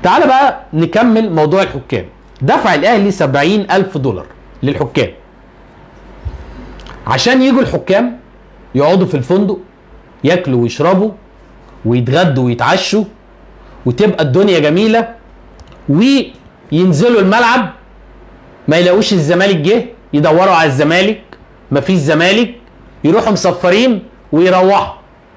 تعال بقى نكمل موضوع الحكام دفع الاهلي 70 الف دولار للحكام عشان يجوا الحكام يقعدوا في الفندق ياكلوا ويشربوا ويتغدوا ويتعشوا وتبقى الدنيا جميله وينزلوا الملعب ما يلاقوش الزمالك جه يدوروا على الزمالك مفيش زمالك يروحوا مصفرين ويروحوا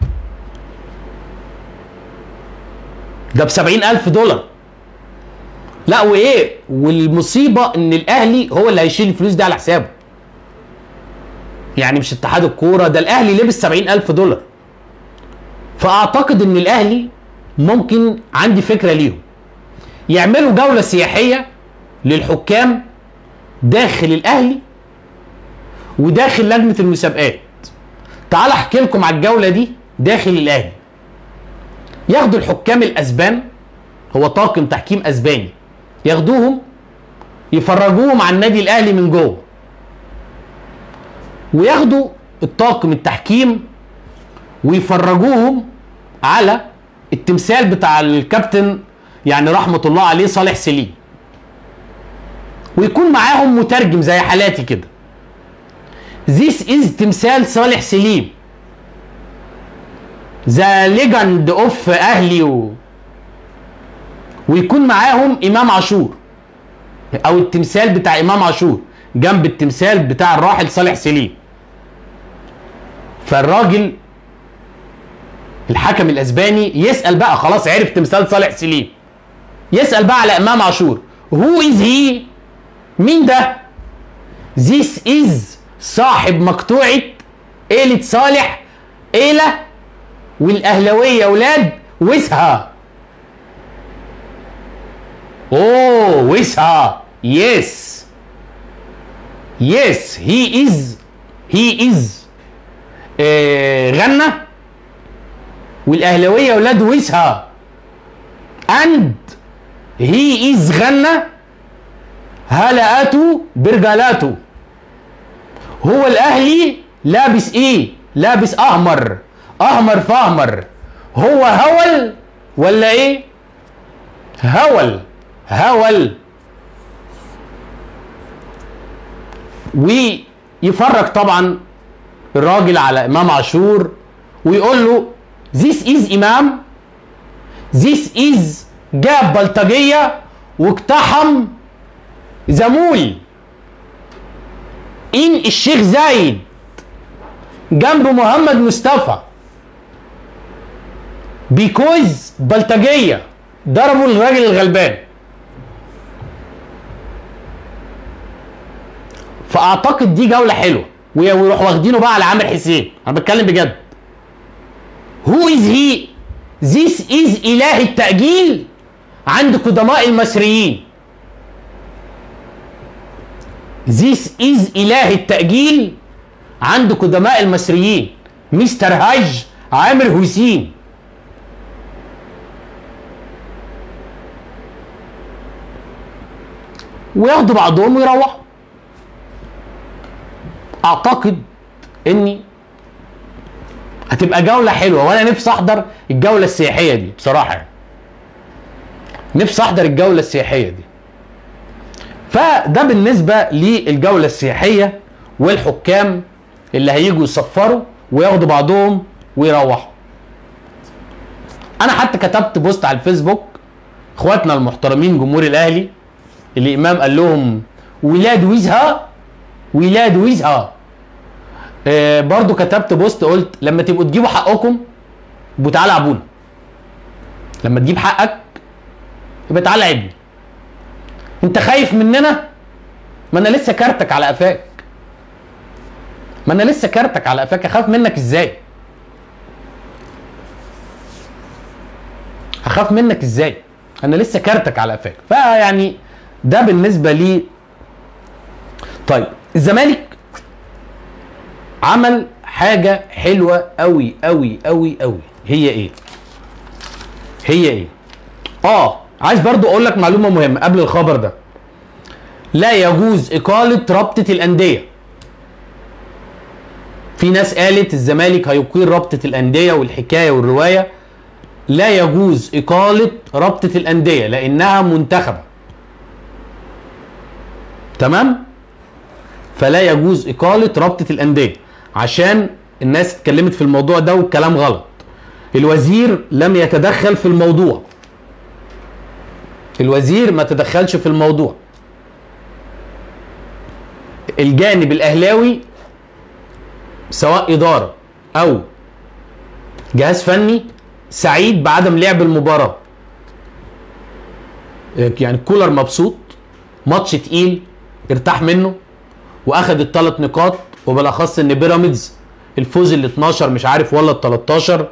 ده ب ألف دولار لا وايه والمصيبه ان الاهلي هو اللي هيشيل الفلوس دي على حسابه يعني مش اتحاد الكوره ده الاهلي لبس ألف دولار فاعتقد ان الاهلي ممكن عندي فكره ليهم يعملوا جوله سياحيه للحكام داخل الاهلي وداخل لجنه المسابقات تعال احكي لكم على الجوله دي داخل الاهلي ياخدوا الحكام الاسبان هو طاقم تحكيم اسباني ياخدوهم يفرجوهم على النادي الاهلي من جوه وياخدوا الطاقم التحكيم ويفرجوهم على التمثال بتاع الكابتن يعني رحمه الله عليه صالح سليم ويكون معاهم مترجم زي حالاتي كده This is تمثال صالح سليم ذا ليجند اوف اهلي و... ويكون معاهم امام عاشور او التمثال بتاع امام عاشور جنب التمثال بتاع الراحل صالح سليم فالراجل الحكم الاسباني يسال بقى خلاص عرف تمثال صالح سليم يسال بقى على امام عاشور هو از هي مين ده This is صاحب مقطوعة إيلة صالح إيلة والأهلوية أولاد وسها أوه وسها يس يس هي إز هي إز غنى والأهلوية أولاد وسها أند هي إز غنى هلأته برجالاته هو الاهلي لابس ايه لابس احمر احمر فاحمر هو هول ولا ايه هول هول ويفرج طبعا الراجل على امام عاشور ويقول له this is امام this is جاب بلطجيه واقتحم زمول ان الشيخ زايد جنب محمد مصطفى بيكوز بلطجيه ضربوا الراجل الغلبان فاعتقد دي جوله حلوه ويروحوا واخدينه بقى على عامر حسين انا بتكلم بجد هو از هي ذيس از اله التاجيل عند قدماء المصريين ذيس از اله التاجيل عند قدماء المصريين مستر هاج عامر حسين وياخدوا بعضهم ويروحوا اعتقد اني هتبقى جوله حلوه وانا نفسي احضر الجوله السياحيه دي بصراحه يعني. نفسي احضر الجوله السياحيه دي فده بالنسبه للجوله السياحيه والحكام اللي هيجوا يصفروا وياخدوا بعضهم ويروحوا انا حتى كتبت بوست على الفيسبوك اخواتنا المحترمين جمهور الاهلي اللي امام قال لهم ولاد ويزها ولاد ويزها آه برضو كتبت بوست قلت لما تبقوا تجيبوا حقكم يبقوا تعالى عبونا لما تجيب حقك يبقى تعالى عبني انت خايف مننا ما انا لسه كارتك على قفاك ما انا لسه كارتك على قفاك اخاف منك ازاي هخاف منك ازاي انا لسه كارتك على قفاك فيعني ده بالنسبه لي طيب الزمالك عمل حاجه حلوه قوي قوي قوي قوي هي ايه هي ايه اه عايز برضو اقول لك معلومه مهمه قبل الخبر ده لا يجوز اقاله رابطه الانديه في ناس قالت الزمالك هيقيل رابطه الانديه والحكايه والروايه لا يجوز اقاله رابطه الانديه لانها منتخبه تمام فلا يجوز اقاله رابطه الانديه عشان الناس اتكلمت في الموضوع ده والكلام غلط الوزير لم يتدخل في الموضوع الوزير ما تدخلش في الموضوع الجانب الاهلاوي سواء اداره او جهاز فني سعيد بعدم لعب المباراه يعني كولر مبسوط ماتش تقيل ارتاح منه واخد الثلاث نقاط وبالاخص ان بيراميدز الفوز ال 12 مش عارف ولا ال 13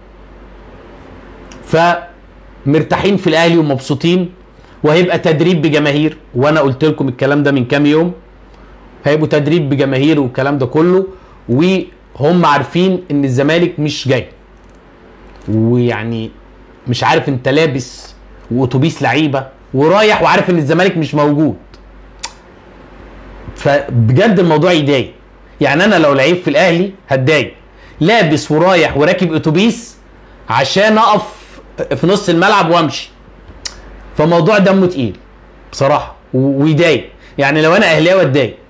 فمرتاحين في الاهلي ومبسوطين وهيبقى تدريب بجماهير وانا قلت لكم الكلام ده من كام يوم هيبقوا تدريب بجماهير والكلام ده كله وهم عارفين ان الزمالك مش جاي ويعني مش عارف انت لابس واتوبيس لعيبه ورايح وعارف ان الزمالك مش موجود فبجد الموضوع يضايق يعني انا لو لعيب في الاهلي هتضايق لابس ورايح وراكب اتوبيس عشان اقف في نص الملعب وامشي فموضوع دمه تقيل بصراحه و- ويضايق يعني لو انا اهلاوي اتضايق